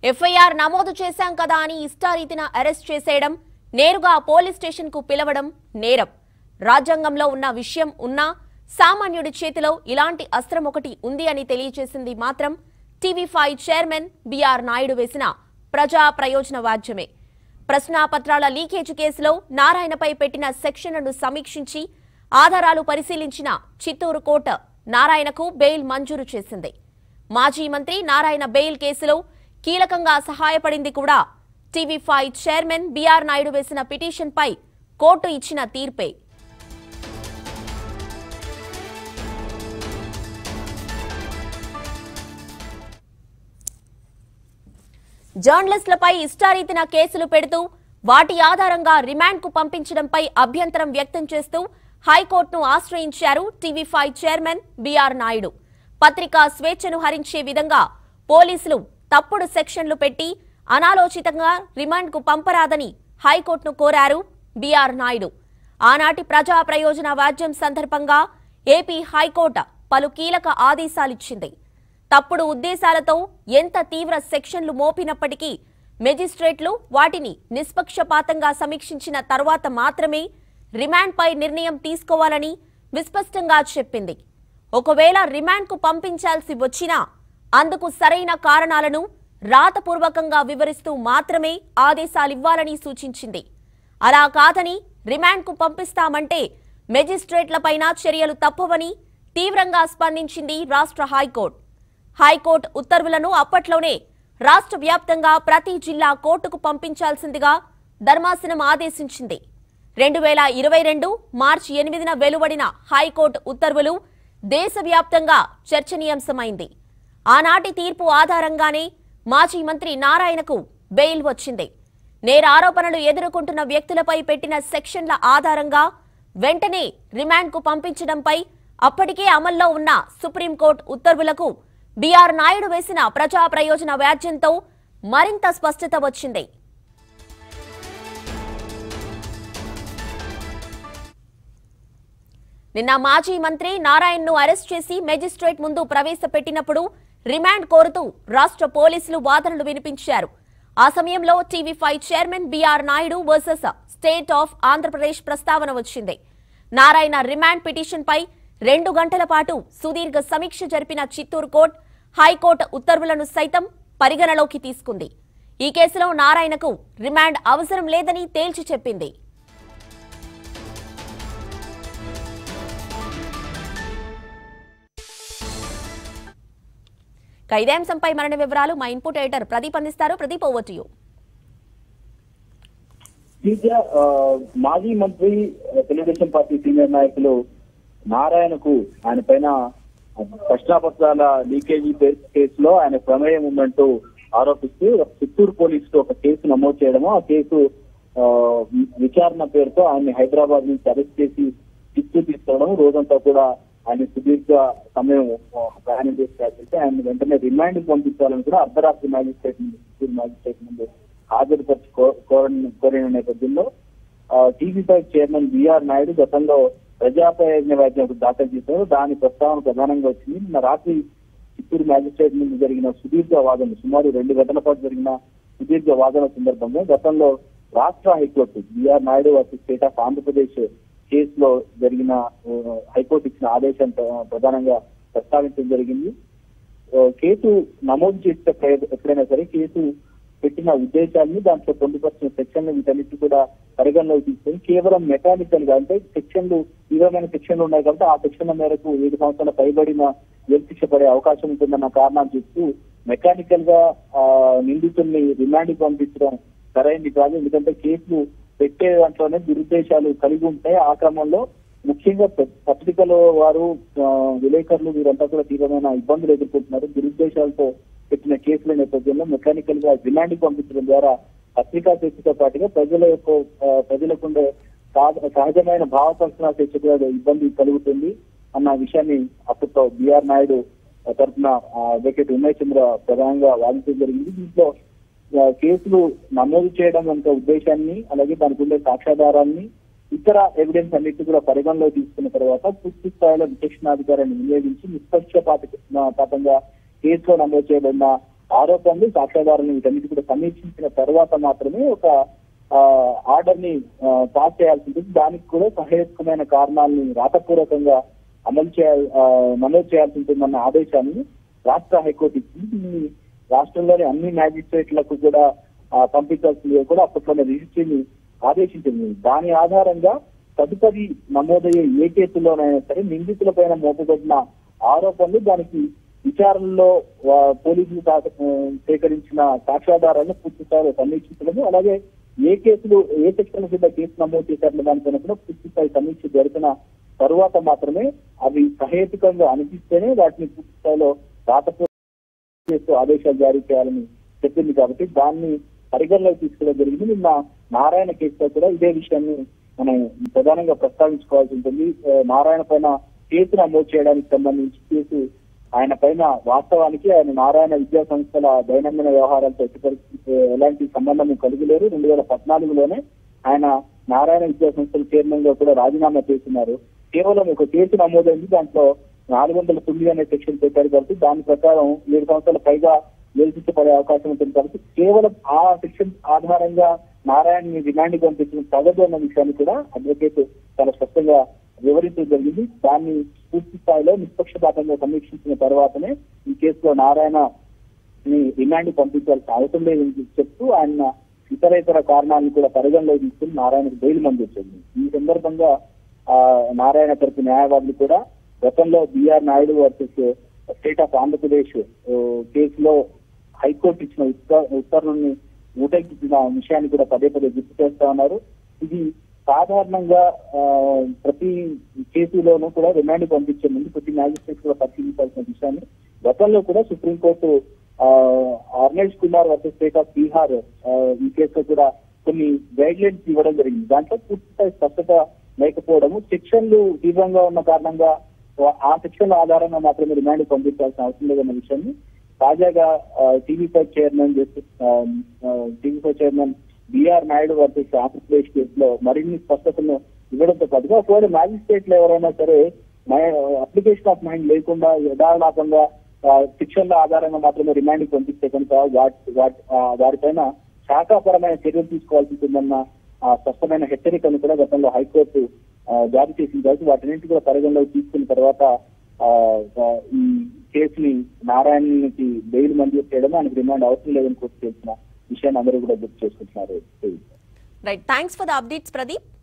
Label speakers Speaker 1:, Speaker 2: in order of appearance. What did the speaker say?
Speaker 1: FIR నమోదు చేశాం కదా అని ఇష్టారీతిన అరెస్ట్ చేసేయడం నేరుగా పోలీస్ స్టేషన్ కు పిలవడం నేరం రాజ్యాంగంలో ఉన్న విషయం ఉన్నా సామాన్యుడి చేతిలో ఇలాంటి అస్త్రం ఒకటి ఉంది అని తెలియజేసింది మాత్రం TV five chairman B R Naidu వేసిన ప్రజా ప్రయోజన వాద్యమే ప్రశ్నాపత్రాల లీకేజ్ కేసులో నారాయణపై పెట్టిన సెక్షన్లను సమీక్షించి ఆధారాలు పరిశీలించిన చిత్తూరు కోర్టు నారాయణకు బెయిల్ మంజూరు చేసింది మాజీ మంత్రి నారాయణ బెయిల్ కేసులో కీలకంగా సహాయపడింది కూడా TV five chairman B R Naidu వేసిన పిటిషన్పై కోర్టు ఇచ్చిన తీర్పే జర్నలిస్టులపై ఇష్టారీతిన కేసులు పెడుతూ వాటి ఆధారంగా రిమాండ్కు పంపించడంపై అభ్యంతరం వ్యక్తం చేస్తూ హైకోర్టును ఆశ్రయించారు TV five chairman B R Naidu పత్రికా స్వేచ్ఛను హరించే విధంగా పోలీసులు తప్పుడు సెక్షన్లు పెట్టి అనాలోచితంగా రిమాండ్కు పంపరాదని హైకోర్టును కోరారు బీఆర్ నాయుడు ఆనాటి ప్రజా ప్రయోజన వాద్యం సందర్భంగా ఏపీ హైకోర్టు పలు కీలక ఆదేశాలిచ్చింది తప్పుడు ఉద్దేశాలతో ఎంత తీవ్ర సెక్షన్లు మోపినప్పటికీ మెజిస్ట్రేట్లు వాటిని నిష్పక్షపాతంగా సమీక్షించిన తర్వాత మాత్రమే రిమాండ్పై నిర్ణయం తీసుకోవాలని విస్పష్టంగా చెప్పింది ఒకవేళ రిమాండ్కు పంపించాల్సి వచ్చినా అందుకు సరైన కారణాలను రాతపూర్వకంగా వివరిస్తూ మాత్రమే ఆదేశాలివ్వాలని సూచించింది అలా కాదని రిమాండ్కు పంపిస్తామంటే మెజిస్ట్రేట్లపైన చర్యలు తప్పవని తీవ్రంగా స్పందించింది రాష్ట్ర హైకోర్టు హైకోర్టు ఉత్తర్వులను అప్పట్లోనే రాష్ట్ర వ్యాప్తంగా ప్రతి జిల్లా కోర్టుకు పంపించాల్సిందిగా ధర్మాసనం ఆదేశించింది రెండు వేల ఇరవై రెండు మార్చి ఎనిమిదిన వెలువడిన హైకోర్టు ఉత్తర్వులు దేశవ్యాప్తంగా చర్చనీయాంశమైంది ఆనాటి తీర్పు ఆధారంగానే మాజీ మంత్రి నారాయణకు బెయిల్ వచ్చింది నేరారోపణలు ఎదుర్కొంటున్న వ్యక్తులపై పెట్టిన సెక్షన్ల ఆధారంగా వెంటనే రిమాండ్కు పంపించడంపై అప్పటికే అమల్లో ఉన్న సుప్రీంకోర్టు ఉత్తర్వులకు బీఆర్ నాయుడు వేసిన ప్రజా ప్రయోజన వ్యాజ్యంతో మరింత స్పష్టత వచ్చింది నిన్న మాజీ మంత్రి నారాయణ్ను అరెస్ట్ చేసి మెజిస్ట్రేట్ ముందు ప్రవేశపెట్టినప్పుడు రిమాండ్ కోరుతూ రాష్ట్ర పోలీసులు వాదనలు వినిపించారు ఆ సమయంలో TV five chairman B R Naidu versus state of Andhra Pradesh ప్రస్తావన వచ్చింది నారాయణ రిమాండ్ పిటిషన్పై రెండు గంటల పాటు సుదీర్ఘ సమీక్ష జరిపిన చిత్తూరు కోర్టు హైకోర్టు ఉత్తర్వులను సైతం పరిగణలోకి తీసుకుంది ఈ కేసులో నారాయణకు రిమాండ్ అవసరం లేదని తేల్చి చెప్పింది ఇక ఇదే అంశంపై మరిన్ని వివరాలు మా ఇన్పుట్ ఎడిటర్ ప్రదీప్ అందిస్తారు ప్రదీప్ ఓవర్ టు యూ
Speaker 2: రీత్యా ఆ, మాజీ మంత్రి ఆ, తెలుగుదేశం పార్టీ సీనియర్ నాయకులు నారాయణకు ఆయన పైన ప్రశ్నాపత్రాల లీకేజీ కే- కేసులో ఆయన ప్రమేయం ఉందంటూ ఆరోపిస్తూ చిత్తూరు పోలీసులు ఒక కేసు నమోదు చేయడము ఆ కేసు ఆ, విచారణ పేరుతో ఆయన్ని హైదరాబాద్ నుంచి అరెస్ట్ చేసి చిత్తూరు తీసుకోవడం రోజంతా కూడా ఆయన సుదీర్ఘ సమయం ఆ, ప్రయాణం చేసి కాకపోతే ఆయన వెంటనే రిమాండ్ పంపించాలని కూడా అర్ధరాత్రి మ్యాజిస్ట్రేట్ ముందు చిత్తూరు మ్యాజిస్ట్రేట్ ముందు హాజరుపరిచి కో- కోరని కోరిన నేపథ్యంలో TV five chairman B R Naidu గతంలో ప్రజాప్రయోజన వ్యాజ్యం ఒకటి దాఖలు చేశారు దాని ప్రస్తావన ప్రధానంగా వచ్చింది నిన్న రాత్రి చిత్తూరు మ్యాజిస్ట్రేట్ ముందు జరిగిన సుదీర్ఘ వాదన సుమారు రెండు గంటల పాటు జరిగిన సుదీర్ఘ వాదన సందర్భంగా గతంలో రాష్ట్ర high court B R Naidu versus state of Andhra Pradesh కేసులో జరిగిన ఆ, హైకోర్టు ఇచ్చిన ఆదేశం ప్ర- ప్రధానంగా ప్రస్తావించడం జరిగింది ఆ, కేసు నమోదు చేసే ప్రయ- ఎప్పుడైనా సరే కేసు పెట్టిన ఉద్దేశాన్ని దాంట్లో పొందుపరిచిన సెక్షన్లు వీటన్నిటి కూడా పరిగణలోకి తీసుకొని కేవలం మెకానికల్ గా అంటే సెక్షన్లు తీవ్రమైన సెక్షన్లు ఉన్నాయి కాబట్టి ఆ సెక్షన్ల మేరకు ఏడు సంవత్సరాల పైబడిన జైలు శిక్ష పడే అవకాశం ఉంటుందన్న కారణాలు చెప్తూ మెకానికల్ గా ఆ, నిందితుల్ని రిమాండ్ పంపించడం సరైనది కాదు ఎందుకంటే కేసులు పెట్టే దాంట్లోనే దురుద్దేశాలు కలిగి ఉంటాయి ఆ క్రమంలో ముఖ్యంగా ప- పత్రికలో వారు ఆ, విలేకరులు వీరంతా కూడా తీవ్రమైన ఇబ్బందులు ఎదుర్కొంటున్నారు దురుద్దేశాలతో పెట్టిన కేసుల నేపథ్యంలో మెకానికల్ గా రిమాండ్ పంపించడం ద్వారా పత్రికా స్వేచ్ఛతో పాటుగా ప్రజల యొక్క ఆ, ప్రజలకు ఉండే సహజ- సహజమైన భావ ప్రశ్న స్వేచ్ఛ కూడా ఇబ్బంది కలుగుతుంది అన్న విషయాన్ని అప్పట్లో బిఆర్ నాయుడు తరఫున అడ్వకేట్ ఉమేష్ చంద్ర ప్రధానంగా వాదించడం జరిగింది దీంట్లో ఆ, కేసులు నమోదు చేయడం అనే ఉద్దేశాన్ని అలాగే దానికి ఉండే సాక్ష్యాధారాన్ని ఇతర ఎవిడెన్స్ అన్నిటి కూడా పరిగణలో తీసుకున్న తర్వాత పూర్తి స్థాయిలో విచక్షణాధికారాన్ని వినియోగించి నిష్పక్షపాత పాతంగా కేసులో నమోదు చేయబడిన ఆరోపణలు సాక్ష్యాధారాలను వీటన్నిటి కూడా సమీక్షించిన తర్వాత మాత్రమే ఒక ఆర్డర్ ని ఆ, పాస్ చేయాల్సి ఉంటుంది దానికి కూడా సహేతుకమైన కారణాలను రాతపూర్వకంగా అమలు చేయాలి ఆ, నమోదు చేయాల్సి ఉంటుందన్న ఆదేశాన్ని రాష్ట్ర హైకోర్టు ఇచ్చింది దీన్ని రాష్ట్రంలోని అన్ని మ్యాజిస్ట్రేట్లకు కూడా ఆ, పంపించాల్సిందిగా కూడా అప్పట్లోనే రిజిస్ట్రీని ఆదేశించింది దాని ఆధారంగా తదుపరి నమోదయ్యే ఏ కేసులోనైనా సరే నిందితులపైన మోపబడిన ఆరోపణలు దానికి విచారణలో ఆ, పోలీసులు తా- ఆ, సేకరించిన సాక్ష్యాధారాలను పూర్తి స్థాయిలో సమీక్షించడము అలాగే ఏ కేసులు ఏ సెక్షన్ కింద కేసు నమోదు చేశారన్న దానిపైన కూడా పూర్తి స్థాయి సమీక్ష జరిపిన తరువాత మాత్రమే అవి సహేతుకంగా అనిపిస్తేనే వాటిని పూర్తి స్థాయిలో రాతపూర్వక చేస్తూ ఆదేశాలు జారీ చేయాలని చెప్పింది కాబట్టి దాన్ని పరిగణలోకి తీసుకోవడం జరిగింది నిన్న నారాయణ కేసులో కూడా ఇదే విషయాన్ని మనం ప్రధానంగా ప్రస్తావించుకోవాల్సి ఉంటుంది ఆ, నారాయణ పైన కేసు నమోదు చేయడానికి సంబంధించి కేసు ఆయన పైన వాస్తవానికి ఆయన నారాయణ విద్యా సంస్థల దైనందిన వ్యవహారాలతో ఎట్టి పరిస్థితి ఎలాంటి సంబంధం కలిగి లేరు రెండు వేల పద్నాలుగులోనే ఆయన నారాయణ విద్యా సంస్థల చైర్మన్ గా కూడా రాజీనామా చేస్తున్నారు కేవలం ఒక కేసు నమోదైంది దాంట్లో నాలుగు వందల తొమ్మిది అనే సెక్షన్ పెట్టారు కాబట్టి దాని ప్రకారం ఏడు సంవత్సరాల పైగా నిలిపించబడే అవకాశం ఉంటుంది కాబట్టి కేవలం ఆ సెక్షన్ ఆధారంగా నారాయణ రిమాండ్ పంపించడం తగదు అన్న విషయాన్ని కూడా అడ్వకేట్ చాలా స్పష్టంగా వివరించడం జరిగింది దాన్ని పూర్తి స్థాయిలో నిష్పక్షపాతంగా సమీక్షించిన తర్వాతనే ఈ కేసులో నారాయణ ని రిమాండ్ పంపించాల్సిన అవసరం లేదని చెప్తూ ఆయన ఇతర ఇతర కారణాలను కూడా పరిగణలో తీసుకుని నారాయణకు బెయిల్ మంజూరు చేసింది ఈ సందర్భంగా ఆ నారాయణ తరపు న్యాయవాదులు కూడా గతంలో B R Naidu versus state of Andhra Pradesh ఆ, కేసులో హైకోర్టు ఇచ్చిన ఉత్తర్- ఉత్తర్వుల్ని ఊటెక్కించిన విషయాన్ని కూడా పదే పదే గుర్తు చేస్తా ఉన్నారు ఇది సాధారణంగా ఆ, ప్రతి కేసులోనూ కూడా రిమాండ్ పంపించే ముందు ప్రతి మ్యాజిస్ట్రేట్ కూడా పరిశీలించాల్సిన విషయాన్ని గతంలో కూడా సుప్రీంకోర్టు ఆ, Arnesh Kumar versus state of Bihar ఆ, ఈ కేసులో కూడా కొన్ని గైడ్ లైన్స్ ఇవ్వడం జరిగింది దాంట్లో పూర్తిస్థాయి స్పష్టత లేకపోవడము సెక్షన్లు తీవ్రంగా ఉన్న కారణంగా ఆ సెక్షన్ ఆధారంగా మాత్రమే రిమాండ్ పంపించాల్సిన అవసరం లేదన్న విషయాన్ని తాజాగా TV five chairman TV five chairman B R Naidu versus Andhra Pradesh కేసులో మరిన్ని స్పష్టతను ఇవ్వడంతో పాటుగా ఒకవేళ మ్యాజిస్ట్రేట్లు ఎవరైనా సరే అప్లికేషన్ ఆఫ్ మైండ్ లేకుండా యథాలాపంగా శిక్షణల ఆధారంగా మాత్రమే రిమాండ్ పంపిస్తే కనుక వాటి వాటి ఆ, వారిపైన శాఖాపరమైన చర్యలు తీసుకోవాల్సి ఉంటుందన్న ఆ, స్పష్టమైన హెచ్చరికను కూడా గతంలో హైకోర్టు ఆ, జారీ చేసింది కాబట్టి వాటిన్నింటి కూడా పరిగణలోకి తీసుకున్న తర్వాత ఆ, ఆ, ఈ కేసుని నారాయణకి బెయిల్ మంజూరు చేయడం ఆయనకు రిమాండ్ అవసరం లేదని కోర్టు చేసిన విషయాన్ని అందరూ కూడా గుర్తు చేసుకుంటున్నారు
Speaker 1: right thanks for the updates Pradeep